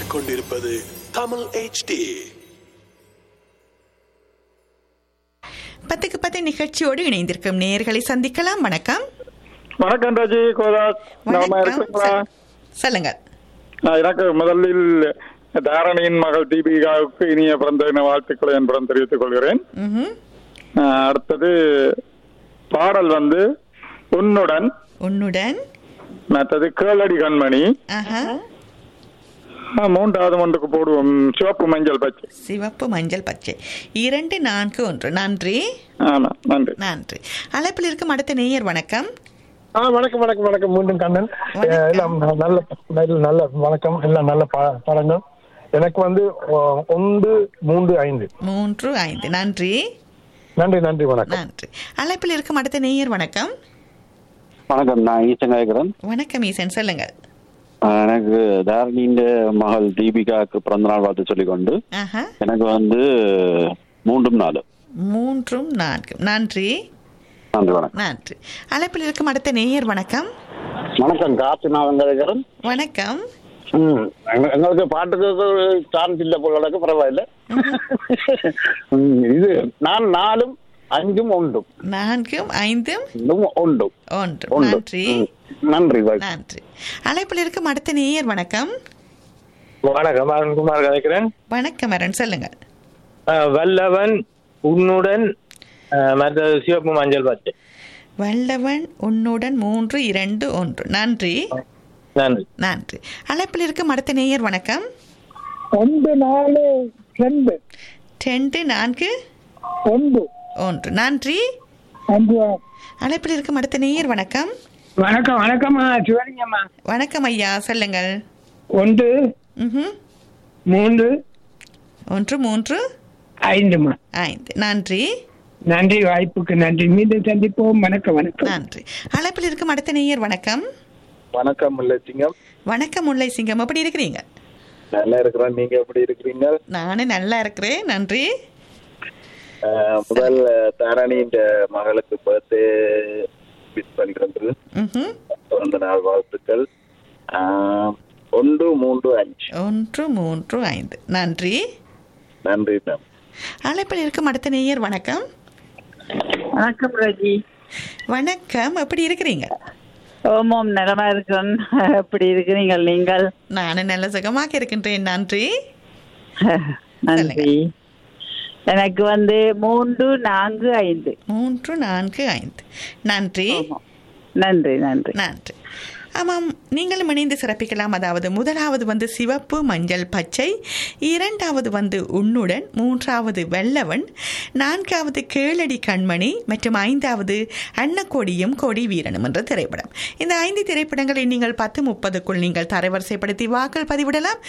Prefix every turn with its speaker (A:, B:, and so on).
A: கேட்டுக்கொண்டிருப்பது தமிழ் HD
B: பத்துக்கு பத்து நிகழ்ச்சியோடு இணைந்திருக்கும் நேயர்களை சந்திக்கலாம் வணக்கம்
C: வணக்கம் ராஜி கோதாஸ் நலமா
B: வணக்கம்
C: இருக்கீங்களா
B: சொ- சொல்லுங்க
C: நான் எனக்கு முதலில் தாரணியின் மகள் தீபிகாவுக்கு இனிய பிறந்த தின வாழ்த்துக்களை என்புடன் தெரிவித்துக் கொள்கிறேன்
B: ம்ஹும்.
C: ஆஹ் அடுத்தது பாடல் வந்து உன்னுடன்
B: உன்னுடன்
C: மற்றது கேளடி கண்மணி
B: ஆஹா
C: ஆஹ் மூன்றாவது ஒன்றுக்கு போடுவோம் சிவப்பு மஞ்சள் பச்சை
B: சிவப்பு மஞ்சள் பச்சை இரண்டு நான்கு ஒன்று நன்றி
C: ஆமா நன்றி
B: நன்றி அழைப்பில் இருக்கும் அடுத்த நேயர் வணக்கம்
D: ஆ வணக்கம் வணக்கம் வணக்கம் மீண்டும் கண்ணன்
B: வணக்கம்.
D: அஹ் எல்லாம் நல்ல நல்ல நல்ல வணக்கம் எல்லாம் நல்ல ப- படங்கள் எனக்கு வந்து ஒ- ஒன்று மூன்று ஐந்து
B: மூன்று ஐந்து நன்றி
D: நன்றி நன்றி வணக்கம்
B: நன்றி அழைப்பில் இருக்கும் அடுத்த நேயர் வணக்கம்
E: வணக்கம் நான் ஈசன் கேட்கிறேன்
B: வணக்கம் ஈசன் சொல்லுங்க
E: ஆஹ் எனக்கு தாரணியின் மகள் தீபிகாவுக்கு பிறந்தநாள் வாழ்த்து சொல்லிக்கொண்டு
B: ஆஹா
E: எனக்கு வந்து மூன்றும் நாலு
B: மூன்றும் நான்கு நன்றி
E: நன்றி வணக்கம்
B: நன்றி அழைப்பில் இருக்கும் அடுத்த நேயர் வணக்கம்
F: வணக்கம் காத்து நான் வந்திருக்கிறேன்
B: வணக்கம்
F: ம், எங்க- எங்களுக்கு பாட்டுக்கு சான்ஸ் இல்ல போல எனக்கு பரவாயில்ல ம், இது நான் நாலும் அஞ்சும் ஒன்றும்
B: நான்கும் ஐந்தும்
F: இன்னும் ஒன்றும்
B: ஒன்று
F: ஒன்று
B: நன்றி
F: ம், நன்றி பாய்.
B: நன்றி அழைப்பில் இருக்கும் அடுத்த நேயர் வணக்கம்
D: வணக்கம் அருண்குமார் கதைக்கிறேன்
B: வணக்கம் அரண் சொல்லுங்க
D: அஹ் வல்லவன் உன்னுடன் அஹ் மற்றது சிவப்பு மஞ்சள் பச்சை
B: வல்லவன் உன்னுடன் மூன்று இரண்டு ஒன்று நன்றி
D: நன்றி
B: நன்றி அழைப்பில் இருக்கும் அடுத்த நேயர் வணக்கம்
D: ஒன்று நாலு ரெண்டு
B: ரெண்டு நான்கு
D: ஒன்று
B: ஒன்று நன்றி
D: அஞ்சு
B: அழைப்பில் இருக்கும் அடுத்த நேயர் வணக்கம்
D: வணக்கம் வணக்கம்மா சிவலிங்கம்மா
B: வணக்கம் ஐயா சொல்லுங்கள்
D: ஒன்று
B: ம்ஹும்.
D: மூன்று
B: ஒன்று மூன்று
D: ஐந்துமா
B: ஐந்து நன்றி
D: நன்றி வாய்ப்புக்கு நன்றி மீண்டும் சந்திப்போம் வணக்கம் வணக்கம்
B: நன்றி அழைப்பில் இருக்கும் அடுத்த நேயர் வணக்கம்
C: வணக்கம் முல்லைச்சிங்கம்
B: வணக்கம் முல்லை சிங்கம் எப்படி இருக்கிறீங்க
C: நல்லா இருக்கிறேன் நீங்க எப்படி இருக்கிறீங்க
B: நானும் நல்லா இருக்கிறேன் நன்றி
C: முதல் தாரணியின் மகளுக்கு பர்த்டே விஷ் பண்ணிக்கிறது
B: ம்ஹும்.
C: பிறந்த நாள் வாழ்த்துக்கள் ஒன்று மூன்று அஞ்சு
B: ஒன்று மூன்று ஐந்து நன்றி
C: நன்றி மேம்
B: அழைப்பில் இருக்கும் அடுத்த நேயர் வணக்கம்
G: வணக்கம் ரஜி
B: வணக்கம் எப்படி இருக்கிறீங்க
G: ஓமோம் நலமா இருக்கிறேன் எப்படி இருக்கிறீங்க நீங்கள்
B: நானும் நல்ல சுகமாக இருக்கின்றேன் நன்றி
G: நன்றி எனக்கு வந்து மூன்று நான்கு ஐந்து
B: மூன்று நான்கு ஐந்து நன்றி
G: நன்றி நன்றி
B: நன்றி ஆமாம் நீங்களும் இணைந்து சிறப்பிக்கலாம் அதாவது முதலாவது வந்து சிவப்பு மஞ்சள் பச்சை இரண்டாவது வந்து உன்னுடன் மூன்றாவது வெள்ளவன் நான்காவது கேளடி கண்மணி மற்றும் ஐந்தாவது அன்னக்கொடியும் கொடி வீரனும் என்ற திரைப்படம் இந்த ஐந்து திரைப்படங்களை நீங்கள் பத்து முப்பதுக்குள் நீங்கள் தரவரிசைப்படுத்தி வாக்கள் பதிவிடலாம்